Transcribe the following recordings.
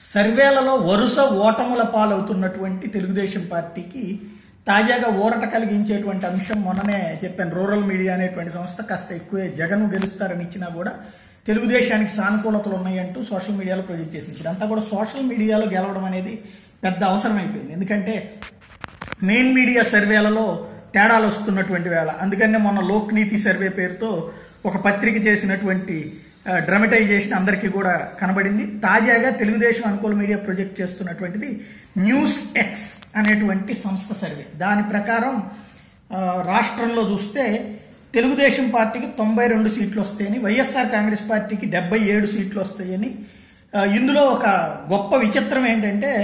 సర్వేలలో వరుస ఓటముల పాలవుతున్నటువంటి తెలుగుదేశం పార్టీకి తాజాగా ఊరట కలిగించేటువంటి అంశం మొన్ననే చెప్పాను రూరల్ మీడియా అనేటువంటి సంస్థ కాస్త ఎక్కువే జగన్ గెలుస్తారని ఇచ్చినా కూడా తెలుగుదేశానికి సానుకూలతలు ఉన్నాయంటూ సోషల్ మీడియాలో ప్రొజెక్ట్ చేసింది ఇదంతా కూడా సోషల్ మీడియాలో గెలవడం అనేది పెద్ద అవసరం అయిపోయింది ఎందుకంటే మెయిన్ మీడియా సర్వేలలో తేడాలు వస్తున్నటువంటి వేళ అందుకనే మొన్న లోక్ నీతి సర్వే పేరుతో ఒక పత్రిక చేసినటువంటి ఆ, డ్రమటైజేషన్ అందరికీ కూడా కనబడింది తాజాగా తెలుగుదేశం అనుకూల మీడియా ప్రొజెక్ట్ చేస్తున్నటువంటిది న్యూస్ ఎక్స్ అనేటువంటి సంస్థ సర్వే దాని ప్రకారం ఆ, రాష్ట్రంలో చూస్తే తెలుగుదేశం పార్టీకి తొంభై రెండు సీట్లు వస్తాయని వైఎస్ఆర్ కాంగ్రెస్ పార్టీకి డెబ్బై ఏడు సీట్లు వస్తాయని ఆ, ఇందులో ఒక గొప్ప విచిత్రం ఏంటంటే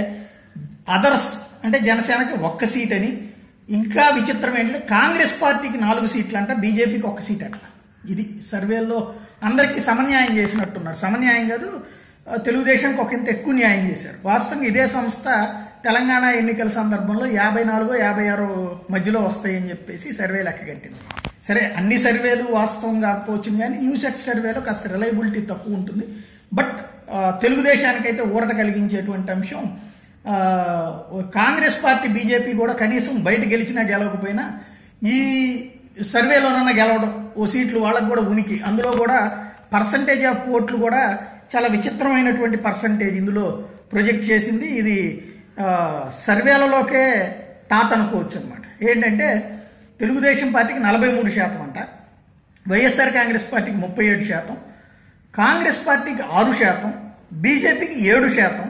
అదర్స్ అంటే జనసేనకి ఒక్క సీట్ అని ఇంకా విచిత్రం ఏంటంటే కాంగ్రెస్ పార్టీకి నాలుగు సీట్లు అంట బీజేపీకి ఒక్క సీట్ అంట ఇది సర్వేల్లో అందరికీ సమన్యాయం చేసినట్టున్నారు సమన్యాయం కాదు ఆ, తెలుగుదేశానికి ఒక ఇంత ఎక్కువ న్యాయం చేశారు వాస్తవంగా ఇదే సంస్థ తెలంగాణ ఎన్నికల సందర్భంలో యాభై నాలుగో యాభై ఆరో మధ్యలో వస్తాయని చెప్పేసి సర్వే లెక్క కట్టింది సరే అన్ని సర్వేలు వాస్తవం కాకపోవచ్చు కానీ న్యూసెక్స్ సర్వేలో కాస్త రిలయబిలిటీ తక్కువ ఉంటుంది బట్ ఆ, తెలుగుదేశానికైతే ఊరట కలిగించేటువంటి అంశం ఆ, కాంగ్రెస్ పార్టీ బీజేపీ కూడా కనీసం బయట గెలిచినా గెలవకపోయినా ఈ సర్వేలోనన్నా గెలవడం ఓ సీట్లు వాళ్ళకు కూడా ఉనికి అందులో కూడా పర్సంటేజ్ ఆఫ్ ఓట్లు కూడా చాలా విచిత్రమైనటువంటి పర్సంటేజ్ ఇందులో ప్రొజెక్ట్ చేసింది ఇది ఆ, సర్వేలలోకే తాత అనుకోవచ్చు అనమాట ఏంటంటే తెలుగుదేశం పార్టీకి నలభై మూడు శాతం అంట వైఎస్ఆర్ కాంగ్రెస్ పార్టీకి ముప్పై ఏడు శాతం కాంగ్రెస్ పార్టీకి ఆరు శాతం బీజేపీకి ఏడు శాతం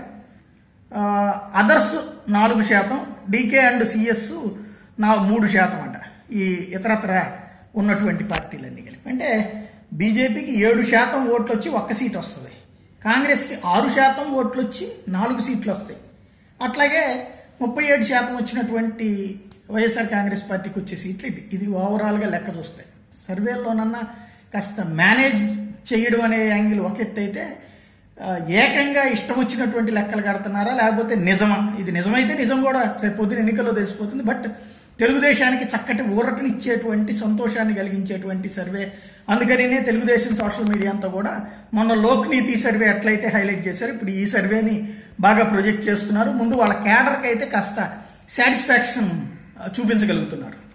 ఆ, అదర్స్ నాలుగు శాతం డీకే అండ్ సిఎస్ నా మూడు శాతం అంట ఈ ఇతరత్ర ఉన్నటువంటి పార్టీలన్నీ కలిపి అంటే బీజేపీకి ఏడు శాతం ఓట్లు వచ్చి ఒక్క సీట్ వస్తుంది కాంగ్రెస్కి ఆరు శాతం ఓట్లు వచ్చి నాలుగు సీట్లు వస్తాయి అట్లాగే ముప్పై ఏడు శాతం వచ్చినటువంటి వైఎస్ఆర్ కాంగ్రెస్ పార్టీకి వచ్చే సీట్లు ఇది ఇది ఓవరాల్గా లెక్క చూస్తే సర్వేల్లోనన్నా కాస్త మేనేజ్ చేయడం అనే యాంగిల్ ఒక ఎత్తు అయితే ఆ, ఏకంగా ఇష్టం వచ్చినటువంటి లెక్కలు కడుతున్నారా లేకపోతే నిజమా ఇది నిజమైతే నిజం కూడా రేపు పొద్దున ఎన్నికల్లో తెలిసిపోతుంది బట్ తెలుగుదేశానికి చక్కటి ఊరటని ఇచ్చేటువంటి సంతోషాన్ని కలిగించేటువంటి సర్వే అందుకనే తెలుగుదేశం సోషల్ మీడియా అంతా కూడా మొన్న లోక్ నీతి సర్వే ఎట్లయితే హైలైట్ చేశారు ఇప్పుడు ఈ సర్వేని బాగా ప్రొజెక్ట్ చేస్తున్నారు ముందు వాళ్ళ క్యాడర్కి అయితే కాస్త సాటిస్ఫాక్షన్ చూపించగలుగుతున్నారు